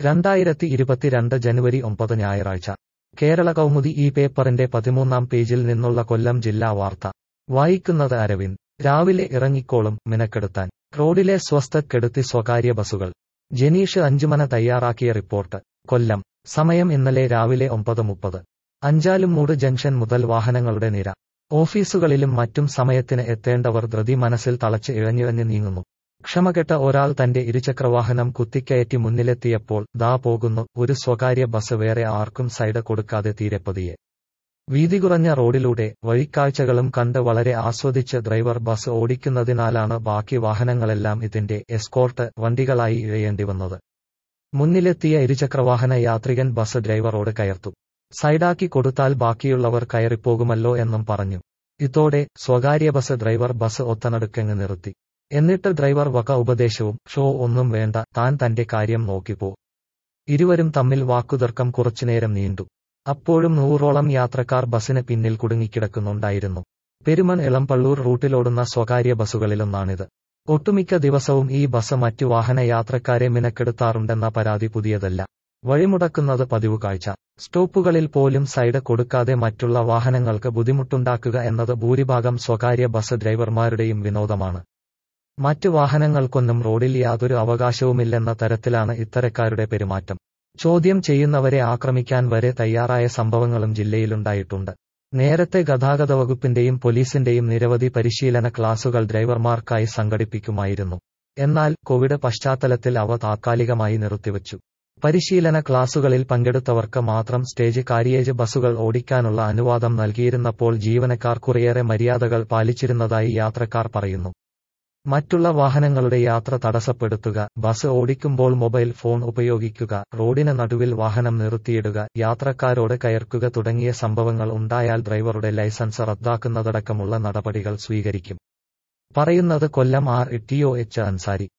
രണ്ടായിരത്തി ഇരുപത്തിരണ്ട് ജനുവരി ഒമ്പത് ഞായറാഴ്ച കേരള കൗമുദി ഈ പേപ്പറിന്റെ പതിമൂന്നാം പേജിൽ നിന്നുള്ള കൊല്ലം ജില്ലാ വാർത്ത വായിക്കുന്നത് അരവിന്ദ് രാവിലെ ഇറങ്ങിക്കോളും മിനക്കെടുത്താൻ റോഡിലെ സ്വസ്ഥക്കെടുത്തി സ്വകാര്യ ബസുകൾ ജനീഷ് അഞ്ചുമന തയ്യാറാക്കിയ റിപ്പോർട്ട് കൊല്ലം സമയം ഇന്നലെ രാവിലെ ഒമ്പത് മുപ്പത് അഞ്ചാലുംമൂട് ജംഗ്ഷൻ മുതൽ വാഹനങ്ങളുടെ നിര ഓഫീസുകളിലും മറ്റും സമയത്തിന് എത്തേണ്ടവർ ധൃതി മനസ്സിൽ തളച്ച് ഇഴഞ്ഞിഴഞ്ഞ് നീങ്ങുന്നു ക്ഷമകെട്ട ഒരാൾ തന്റെ ഇരുചക്രവാഹനം കുത്തിക്കയറ്റി മുന്നിലെത്തിയപ്പോൾ ദാ പോകുന്നു ഒരു സ്വകാര്യ ബസ് വേറെ ആർക്കും സൈഡ് കൊടുക്കാതെ തീരെപ്പതിയെ വീതി കുറഞ്ഞ റോഡിലൂടെ വഴിക്കാഴ്ചകളും കണ്ട് വളരെ ആസ്വദിച്ച് ഡ്രൈവർ ബസ് ഓടിക്കുന്നതിനാലാണ് ബാക്കി വാഹനങ്ങളെല്ലാം ഇതിന്റെ എസ്കോർട്ട് വണ്ടികളായി ഇഴയേണ്ടി വന്നത് മുന്നിലെത്തിയ ഇരുചക്രവാഹന യാത്രികൻ ബസ് ഡ്രൈവറോട് കയർത്തു സൈഡാക്കി കൊടുത്താൽ ബാക്കിയുള്ളവർ കയറിപ്പോകുമല്ലോ എന്നും പറഞ്ഞു ഇതോടെ സ്വകാര്യ ബസ് ഡ്രൈവർ ബസ് ഒത്തനടുക്കങ്ങ് നിർത്തി എന്നിട്ട് ഡ്രൈവർ വക ഉപദേശവും ഷോ ഒന്നും വേണ്ട താൻ തന്റെ കാര്യം നോക്കിപ്പോ ഇരുവരും തമ്മിൽ വാക്കുതർക്കം കുറച്ചുനേരം നീണ്ടു അപ്പോഴും നൂറോളം യാത്രക്കാർ ബസിന് പിന്നിൽ കുടുങ്ങിക്കിടക്കുന്നുണ്ടായിരുന്നു പെരുമൺ ഇളംപള്ളൂർ റൂട്ടിലോടുന്ന സ്വകാര്യ ബസ്സുകളിലൊന്നാണിത് ഒട്ടുമിക്ക ദിവസവും ഈ ബസ് മറ്റു വാഹന യാത്രക്കാരെ മിനക്കെടുത്താറുണ്ടെന്ന പരാതി പുതിയതല്ല വഴിമുടക്കുന്നത് പതിവ് കാഴ്ച സ്റ്റോപ്പുകളിൽ പോലും സൈഡ് കൊടുക്കാതെ മറ്റുള്ള വാഹനങ്ങൾക്ക് ബുദ്ധിമുട്ടുണ്ടാക്കുക എന്നത് ഭൂരിഭാഗം സ്വകാര്യ ബസ് ഡ്രൈവർമാരുടെയും വിനോദമാണ് മറ്റ് വാഹനങ്ങൾക്കൊന്നും റോഡിൽ യാതൊരു അവകാശവുമില്ലെന്ന തരത്തിലാണ് ഇത്തരക്കാരുടെ പെരുമാറ്റം ചോദ്യം ചെയ്യുന്നവരെ ആക്രമിക്കാൻ വരെ തയ്യാറായ സംഭവങ്ങളും ജില്ലയിലുണ്ടായിട്ടുണ്ട് നേരത്തെ ഗതാഗത വകുപ്പിന്റെയും പോലീസിന്റെയും നിരവധി പരിശീലന ക്ലാസുകൾ ഡ്രൈവർമാർക്കായി സംഘടിപ്പിക്കുമായിരുന്നു എന്നാൽ കോവിഡ് പശ്ചാത്തലത്തിൽ അവ താത്കാലികമായി നിർത്തിവച്ചു പരിശീലന ക്ലാസുകളിൽ പങ്കെടുത്തവർക്ക് മാത്രം സ്റ്റേജ് കാരിയേജ് ബസുകൾ ഓടിക്കാനുള്ള അനുവാദം നൽകിയിരുന്നപ്പോൾ ജീവനക്കാർ കുറേയേറെ മര്യാദകൾ പാലിച്ചിരുന്നതായി യാത്രക്കാർ പറയുന്നു മറ്റുള്ള വാഹനങ്ങളുടെ യാത്ര തടസ്സപ്പെടുത്തുക ബസ് ഓടിക്കുമ്പോൾ മൊബൈൽ ഫോൺ ഉപയോഗിക്കുക റോഡിന് നടുവിൽ വാഹനം നിർത്തിയിടുക യാത്രക്കാരോട് കയർക്കുക തുടങ്ങിയ സംഭവങ്ങൾ ഉണ്ടായാൽ ഡ്രൈവറുടെ ലൈസൻസ് റദ്ദാക്കുന്നതടക്കമുള്ള നടപടികൾ സ്വീകരിക്കും പറയുന്നത് Kollam R T O H Ansari